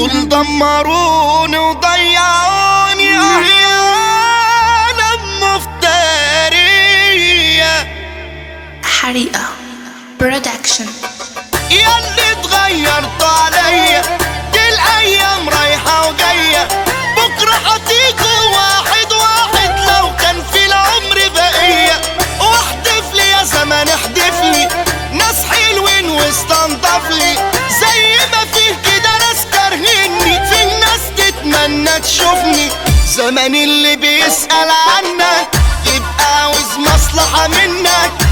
دول دمروني وضيعوني احيانا مفترية حريقة برودكشن ياللي اتغيرت عليا دي الايام رايحة وجاية بكرة هتيجوا واحد واحد لو كان في العمر بقية واحدف لي يا زمان احدف لي ناس حلوين واستنضف لي زي ما فيه كده ناس كارهيني في ناس تتمنى تشوفني زمان اللي بيسأل عنك يبقى عاوز مصلحة منك